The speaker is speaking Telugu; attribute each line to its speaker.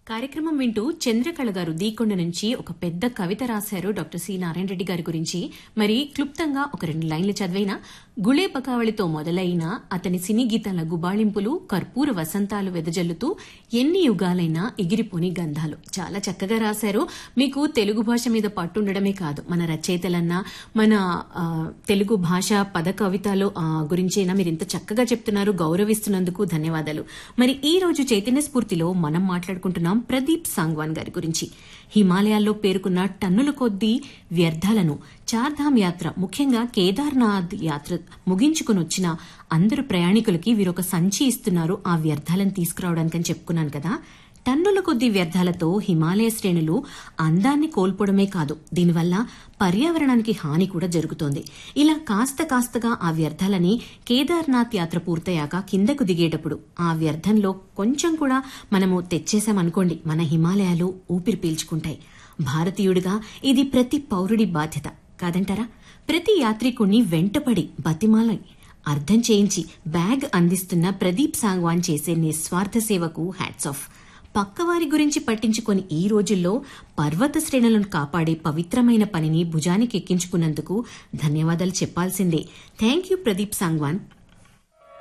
Speaker 1: కార్యక్రమం వింటూ చంద్రకళ గారు దీకొండ నుంచి ఒక పెద్ద కవిత రాశారు డాక్టర్ సి నారాయణ రెడ్డి గారి గురించి మరి క్లుప్తంగా ఒక రెండు లైన్లు చదివైనా గుళే పకావళితో మొదలైన అతని సినీ గీతాల గుబాళింపులు కర్పూర వసంతాలు వెదజల్లుతూ ఎన్ని యుగాలైనా ఎగిరిపోని గంధాలు చాలా చక్కగా రాశారు మీకు తెలుగు భాష మీద పట్టుండడమే కాదు మన రచయితలన్నా మన ఆ, తెలుగు భాష పద కవితలు ఆ, గురించైనా మీరు ఇంత చక్కగా చెప్తున్నారు గౌరవిస్తున్నందుకు ధన్యవాదాలు మరి ఈ రోజు చైతన్య స్ఫూర్తిలో మనం మాట్లాడుకుంటున్నాం ప్రదీప్ సాంగ్వాన్ గారి గురించి హిమాలయాల్లో పేరుకున్న టన్నుల కొద్దీ వ్యర్థాలను చార్ధామ్ యాత్ర ముఖ్యంగా కేదార్నాథ్ యాత్ర ముగించుకుని వచ్చిన అందరు ప్రయాణికులకి వీరొక సంచి ఇస్తున్నారు ఆ వ్యర్థాలను తీసుకురావడానికని చెప్పుకున్నాను కదా టన్నుల కొద్దీ వ్యర్థాలతో హిమాలయ శ్రేణులు అందాన్ని కోల్పోవడమే కాదు దీనివల్ల పర్యావరణానికి హాని కూడా జరుగుతోంది ఇలా కాస్త కాస్తగా ఆ వ్యర్థాలని కేదార్నాథ్ యాత్ర పూర్తయ్యాక కిందకు దిగేటప్పుడు ఆ వ్యర్థంలో కొంచెం కూడా మనము తెచ్చేశామనుకోండి మన హిమాలయాలు ఊపిరి పీల్చుకుంటాయి భారతీయుడిగా ఇది ప్రతి పౌరుడి బాధ్యత కాదంటారా ప్రతి యాత్రికుణ్ణి వెంటపడి బతిమాలై అర్థం చేయించి బ్యాగ్ అందిస్తున్న ప్రదీప్ సాంగ్వాన్ చేసే నిస్వార్థ సేవకు హ్యాట్స్ ఆఫ్ పక్కవారి గురించి పట్టించుకొని ఈ రోజుల్లో పర్వత శ్రేణులను కాపాడే పవిత్రమైన పనిని భుజానికి ఎక్కించుకున్నందుకు ధన్యవాదాలు చెప్పాల్సిందే థ్యాంక్ యూ ప్రదీప్ సాంగ్వాన్